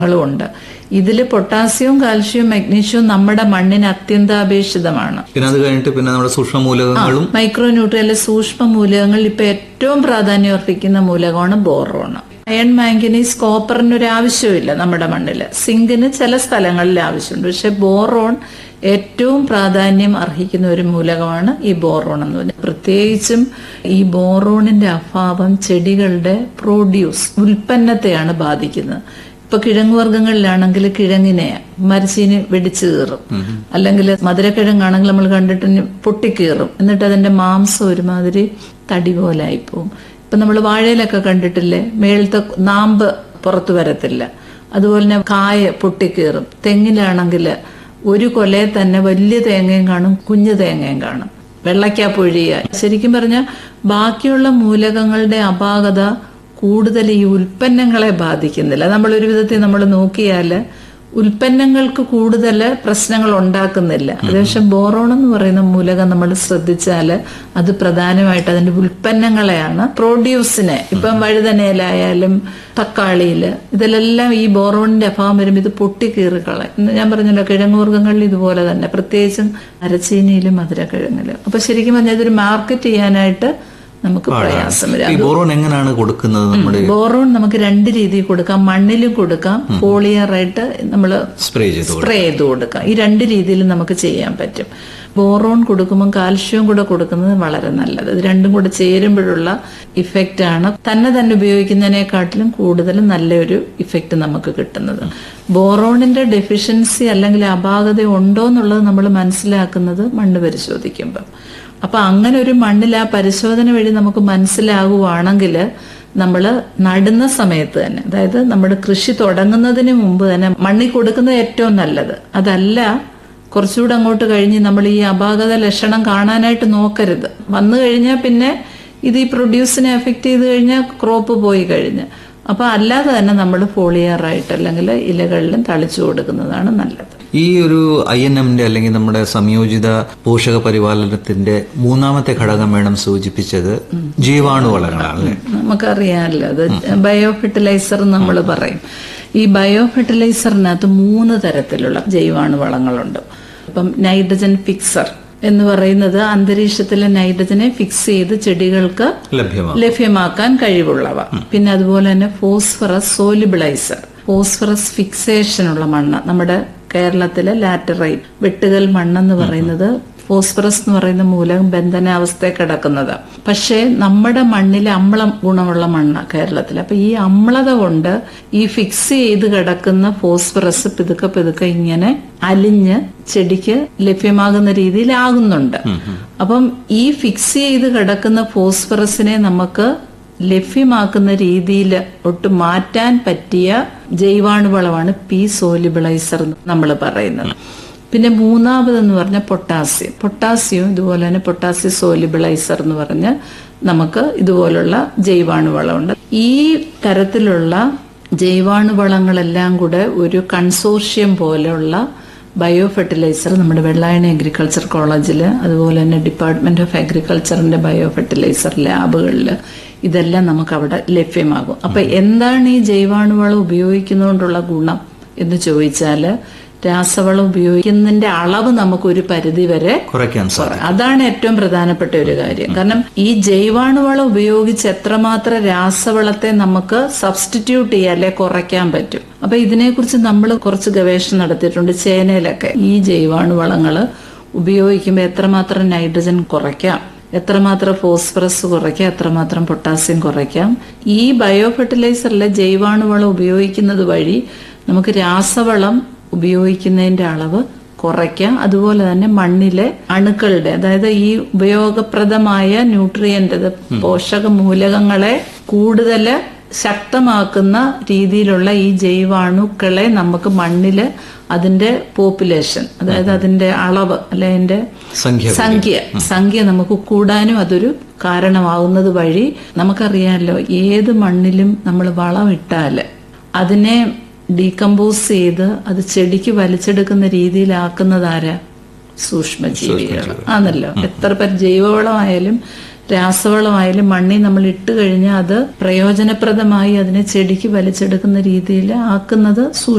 ഉണ്ട് ഇതിൽ പൊട്ടാസ്യവും കാൽഷ്യവും മഗ്നീഷ്യവും നമ്മുടെ മണ്ണിന് അത്യന്താപേക്ഷിതമാണ് പിന്നെ അത് കഴിഞ്ഞിട്ട് പിന്നെ നമ്മുടെ സൂക്ഷ്മ മൂലകങ്ങളും മൈക്രോ ന്യൂട്രിയലിലെ സൂക്ഷ്മ മൂലകങ്ങളിൽ ഇപ്പൊ ഏറ്റവും പ്രാധാന്യം അർഹിക്കുന്ന മൂലകമാണ് ബോറോൺ അയൺ മാംഗനീസ് കോപ്പറിന് ഒരു ആവശ്യമില്ല നമ്മുടെ മണ്ണിൽ സിങ്കിന് ചില സ്ഥലങ്ങളിൽ ആവശ്യമുണ്ട് പക്ഷെ ബോറോൺ ഏറ്റവും പ്രാധാന്യം അർഹിക്കുന്ന ഒരു മൂലകമാണ് ഈ ബോറോൺ എന്ന് പറയുന്നത് പ്രത്യേകിച്ചും ഈ ബോറോണിന്റെ അഭാവം ചെടികളുടെ പ്രൊഡ്യൂസ് ഉൽപ്പന്നത്തെയാണ് ബാധിക്കുന്നത് ഇപ്പൊ കിഴങ്ങ് വർഗ്ഗങ്ങളിലാണെങ്കിൽ കിഴങ്ങിനെ മരച്ചീനി വെടിച്ചു കീറും അല്ലെങ്കിൽ മധുരക്കിഴങ്ങാണെങ്കിൽ നമ്മൾ കണ്ടിട്ട് പൊട്ടിക്കീറും എന്നിട്ട് അതിന്റെ മാംസം ഒരുമാതിരി തടി പോലെ ആയിപ്പോവും ഇപ്പൊ നമ്മൾ വാഴയിലൊക്കെ കണ്ടിട്ടില്ലേ മേളത്തെ നാമ്പ് പുറത്തു വരത്തില്ല അതുപോലെ തന്നെ കായ പൊട്ടിക്കീറും തെങ്ങിലാണെങ്കിൽ ഒരു കൊലയെ തന്നെ വലിയ തേങ്ങയും കാണും കുഞ്ഞു തേങ്ങയും കാണും വെള്ളയ്ക്ക പൊഴിയ ശരിക്കും പറഞ്ഞാൽ ബാക്കിയുള്ള മൂലകങ്ങളുടെ അപാകത കൂടുതൽ ഈ ഉൽപ്പന്നങ്ങളെ ബാധിക്കുന്നില്ല നമ്മൾ ഒരു വിധത്തിൽ നമ്മൾ നോക്കിയാൽ ഉൽപ്പന്നങ്ങൾക്ക് കൂടുതൽ പ്രശ്നങ്ങൾ ഉണ്ടാക്കുന്നില്ല അതേപക്ഷെ ബോറോൺ എന്ന് പറയുന്ന മൂലകം നമ്മൾ ശ്രദ്ധിച്ചാൽ അത് പ്രധാനമായിട്ട് അതിന്റെ ഉൽപ്പന്നങ്ങളെയാണ് പ്രൊഡ്യൂസിനെ ഇപ്പം വഴുതനയിലായാലും തക്കാളിയിൽ ഇതിലെല്ലാം ഈ ബോറോണിന്റെ അഭാവം വരുമ്പോൾ ഇത് പൊട്ടിക്കീറുകളെ ഇന്ന് ഞാൻ പറഞ്ഞല്ലോ കിഴങ്ങുവർഗ്ഗങ്ങളിൽ ഇതുപോലെ തന്നെ പ്രത്യേകിച്ചും അരച്ചീനിയിലും മധുരക്കിഴങ്ങിലും അപ്പൊ ശരിക്കും പറഞ്ഞാൽ ഇതൊരു മാർക്കറ്റ് ചെയ്യാനായിട്ട് നമുക്ക് പ്രയാസം വരും ഈ ബോറോൺ എങ്ങനെയാണ് കൊടുക്കുന്നത് നമ്മുടെ ബോറോൺ നമുക്ക് രണ്ട് രീതിയിൽ കൊടുക്കാം മണ്ണിലും കൊടുക്കാം ഫോളിയറായിട്ട് നമ്മൾ സ്പ്രേ ചെയ്ത് സ്പ്രേ ചെയ്ത് കൊടുക്കാം ഈ രണ്ട് രീതിയിലും നമുക്ക് ചെയ്യാൻ പറ്റും ബോറോൺ കൊടുക്കുമ്പോൾ കാൽഷ്യവും കൂടെ കൊടുക്കുന്നത് വളരെ നല്ലത് ഇത് രണ്ടും കൂടെ ചേരുമ്പോഴുള്ള ഇഫക്റ്റ് ആണ് തന്നെ തന്നെ ഉപയോഗിക്കുന്നതിനെക്കാട്ടിലും കൂടുതൽ നല്ലൊരു ഇഫക്റ്റ് നമുക്ക് കിട്ടുന്നത് ബോറോണിന്റെ ഡെഫിഷ്യൻസി അല്ലെങ്കിൽ അപാകത ഉണ്ടോ എന്നുള്ളത് നമ്മൾ മനസ്സിലാക്കുന്നത് മണ്ണ് പരിശോധിക്കുമ്പോൾ അപ്പൊ അങ്ങനെ ഒരു മണ്ണിൽ ആ പരിശോധന വഴി നമുക്ക് മനസ്സിലാകുവാണെങ്കിൽ നമ്മൾ നടുന്ന സമയത്ത് തന്നെ അതായത് നമ്മുടെ കൃഷി തുടങ്ങുന്നതിന് മുമ്പ് തന്നെ മണ്ണിൽ കൊടുക്കുന്നത് ഏറ്റവും നല്ലത് അതല്ല കുറച്ചുകൂടെ അങ്ങോട്ട് കഴിഞ്ഞ് നമ്മൾ ഈ അപാകത ലക്ഷണം കാണാനായിട്ട് നോക്കരുത് വന്നു കഴിഞ്ഞാൽ പിന്നെ ഇത് ഈ പ്രൊഡ്യൂസിനെ എഫക്ട് ചെയ്ത് കഴിഞ്ഞാൽ ക്രോപ്പ് പോയി കഴിഞ്ഞ് അപ്പൊ അല്ലാതെ തന്നെ നമ്മൾ ഫോളിയറായിട്ട് അല്ലെങ്കിൽ ഇലകളിലും തളിച്ചു കൊടുക്കുന്നതാണ് നല്ലത് ഈ ഒരു ഐ എൻ എമ്മിന്റെ അല്ലെങ്കിൽ നമ്മുടെ സംയോജിത പോഷക പരിപാലനത്തിന്റെ മൂന്നാമത്തെ ഘടകം വേണം സൂചിപ്പിച്ചത് ജീവാണുവളങ്ങളാണ് അല്ലേ നമുക്കറിയാമല്ലോ അത് ബയോ ഫെർട്ടിലൈസർ നമ്മൾ പറയും ഈ ബയോ ഫെർട്ടിലൈസറിനകത്ത് മൂന്ന് തരത്തിലുള്ള ജൈവാണു വളങ്ങളുണ്ട് ഇപ്പം നൈട്രജൻ ഫിക്സർ എന്ന് പറയുന്നത് അന്തരീക്ഷത്തിലെ നൈട്രജനെ ഫിക്സ് ചെയ്ത് ചെടികൾക്ക് ലഭ്യമാണ് ലഭ്യമാക്കാൻ കഴിവുള്ളവ പിന്നെ അതുപോലെ തന്നെ ഫോസ്ഫറസ് സോലിബിളൈസർ ഫോസ്ഫറസ് ഫിക്സേഷനുള്ള മണ്ണ് നമ്മുടെ കേരളത്തിലെ ലാറ്ററൈറ്റ് വെട്ടുകൽ മണ്ണെന്ന് പറയുന്നത് ഫോസ്ഫറസ് എന്ന് പറയുന്ന മൂലകം ബന്ധനാവസ്ഥയിൽ കിടക്കുന്നത് പക്ഷേ നമ്മുടെ മണ്ണിൽ അമ്ല ഗുണമുള്ള മണ്ണ് കേരളത്തിൽ അപ്പൊ ഈ അമ്ലത കൊണ്ട് ഈ ഫിക്സ് ചെയ്ത് കിടക്കുന്ന ഫോസ്ഫറസ് പിതുക്കെ പിതുക്കെ ഇങ്ങനെ അലിഞ്ഞ് ചെടിക്ക് ലഭ്യമാകുന്ന രീതിയിലാകുന്നുണ്ട് അപ്പം ഈ ഫിക്സ് ചെയ്ത് കിടക്കുന്ന ഫോസ്ഫറസിനെ നമുക്ക് ലഭ്യമാക്കുന്ന രീതിയിൽ ഒട്ട് മാറ്റാൻ പറ്റിയ ജൈവാണുവളമാണ് പി സോലിബിളൈസർ നമ്മൾ പറയുന്നത് പിന്നെ മൂന്നാമതെന്ന് പറഞ്ഞാൽ പൊട്ടാസ്യം പൊട്ടാസ്യം ഇതുപോലെ തന്നെ പൊട്ടാസ്യം സോലിബിളൈസർ എന്ന് പറഞ്ഞ് നമുക്ക് ഇതുപോലുള്ള ജൈവാണുവളമുണ്ട് ഈ തരത്തിലുള്ള ജൈവാണുവളങ്ങളെല്ലാം കൂടെ ഒരു കൺസോർഷ്യം പോലെയുള്ള ബയോ ഫെർട്ടിലൈസർ നമ്മുടെ വെള്ളായണി അഗ്രികൾച്ചർ കോളേജിൽ അതുപോലെ തന്നെ ഡിപ്പാർട്ട്മെന്റ് ഓഫ് അഗ്രികൾച്ചറിന്റെ ബയോ ഫെർട്ടിലൈസർ ലാബുകളിൽ ഇതെല്ലാം നമുക്ക് അവിടെ ലഭ്യമാകും അപ്പൊ എന്താണ് ഈ ജൈവാണുവളം ഉപയോഗിക്കുന്നതുകൊണ്ടുള്ള ഗുണം എന്ന് ചോദിച്ചാൽ രാസവളം ഉപയോഗിക്കുന്നതിന്റെ അളവ് നമുക്ക് ഒരു പരിധി വരെ കുറയ്ക്കാൻ സാധിക്കും അതാണ് ഏറ്റവും പ്രധാനപ്പെട്ട ഒരു കാര്യം കാരണം ഈ ജൈവാണുവളം ഉപയോഗിച്ച് എത്രമാത്രം രാസവളത്തെ നമുക്ക് സബ്സ്റ്റിറ്റ്യൂട്ട് ചെയ്യാൻ അല്ലെ കുറയ്ക്കാൻ പറ്റും അപ്പൊ ഇതിനെക്കുറിച്ച് നമ്മൾ കുറച്ച് ഗവേഷണം നടത്തിയിട്ടുണ്ട് ചേനയിലൊക്കെ ഈ ജൈവാണുവളങ്ങൾ ഉപയോഗിക്കുമ്പോൾ എത്രമാത്രം നൈട്രജൻ കുറയ്ക്കാം എത്രമാത്രം ഫോസ്ഫറസ് കുറയ്ക്കാം എത്രമാത്രം പൊട്ടാസ്യം കുറയ്ക്കാം ഈ ബയോ ഫെർട്ടിലൈസറിലെ ജൈവാണുവളം ഉപയോഗിക്കുന്നത് വഴി നമുക്ക് രാസവളം ഉപയോഗിക്കുന്നതിന്റെ അളവ് കുറയ്ക്കാം അതുപോലെ തന്നെ മണ്ണിലെ അണുക്കളുടെ അതായത് ഈ ഉപയോഗപ്രദമായ ന്യൂട്രിയന്റ് പോഷക മൂലകങ്ങളെ കൂടുതൽ ശക്തമാക്കുന്ന രീതിയിലുള്ള ഈ ജൈവാണുക്കളെ നമുക്ക് മണ്ണില് അതിന്റെ പോപ്പുലേഷൻ അതായത് അതിന്റെ അളവ് അല്ലെ അതിന്റെ സംഖ്യ സംഖ്യ സംഖ്യ നമുക്ക് കൂടാനും അതൊരു കാരണമാകുന്നത് വഴി നമുക്കറിയാമല്ലോ ഏത് മണ്ണിലും നമ്മൾ വളമിട്ടാല് അതിനെ ഡീകമ്പോസ് ചെയ്ത് അത് ചെടിക്ക് വലിച്ചെടുക്കുന്ന രീതിയിലാക്കുന്നത് ആരാ സൂക്ഷ്മജീവികൾ ആണല്ലോ എത്ര പേർ ജൈവവളമായാലും രാസവളമായാലും മണ്ണിൽ നമ്മൾ ഇട്ട് കഴിഞ്ഞാൽ അത് പ്രയോജനപ്രദമായി അതിനെ ചെടിക്ക് വലിച്ചെടുക്കുന്ന രീതിയിൽ ആക്കുന്നത്